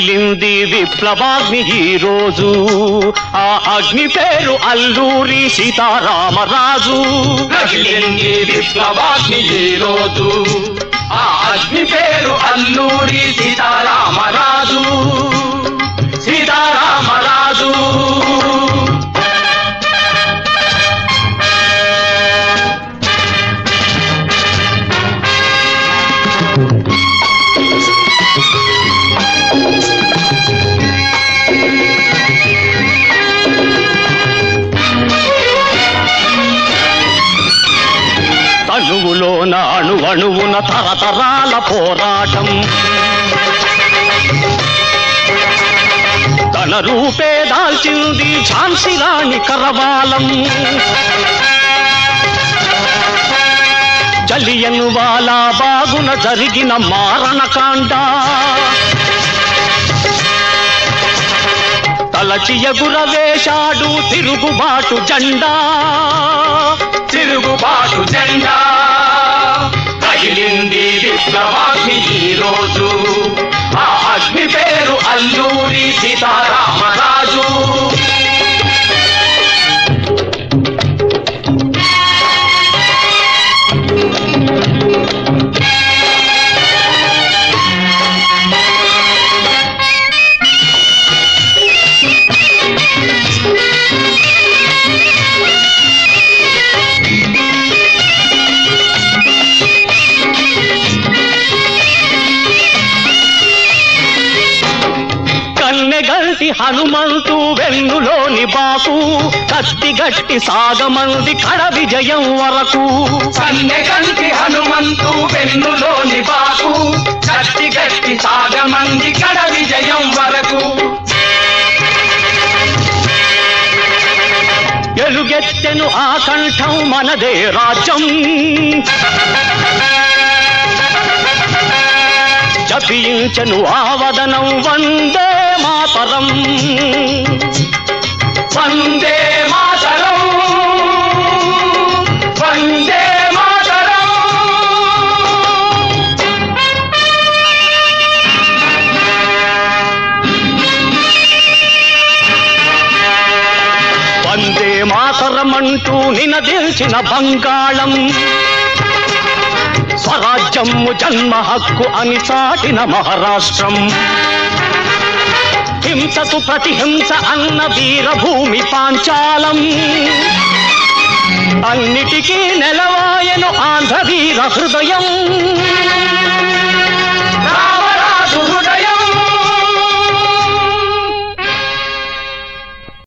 రగిలింది విప్లవాగ్ని ఈ రోజు ఆ అగ్ని పేరు అల్లూరి సీతారామరాజు రగిలింది విప్లవాగ్ని ఈ రోజు ఆ అగ్ని పేరు అల్లూరి సీతారామరాజు సీతారామరాజు తనువులోన అణువణువున తరతరాల పోరాటం తన రూపే దాల్చింది ఝాన్సీ రాణి కరవాలం జలియను వాలా బాగున జరిగిన మారణకాండ తలచి ఎగురవేశాడు తిరుగుబాటు జెండా తిరుగుబాటు జెండా రగిలింది విప్లవాగ్ని ఈ రోజు ఆ అగ్ని పేరు అల్లూరి సీతారామరాజు కన్నెగల్టి హనుమంతు వెన్నులోని బాకు కత్తి గట్టి సాగమంది కడ విజయం వరకు కన్నె కంటి హనుమంతు వెన్నులోని బాకు కత్తి గట్టి సాగమంది కడ విజయం వరకు ఎలుగెత్తెను ఆ కంఠం మనదే రాజ్యం జపించను ఆవదనం వందే మాతరం వందే మాతరం వందే మాతరం వందే మాతరమంటూ నినదిల్చిన బంగాళం స్వరాజ్యము జన్మ హక్కు అని చాటిన మహారాష్ట్రం హింసకు ప్రతిహింస అన్న వీరభూమి పాంచాలం అన్నిటికీ నెలవాయను ఆంధ్ర వీర హృదయం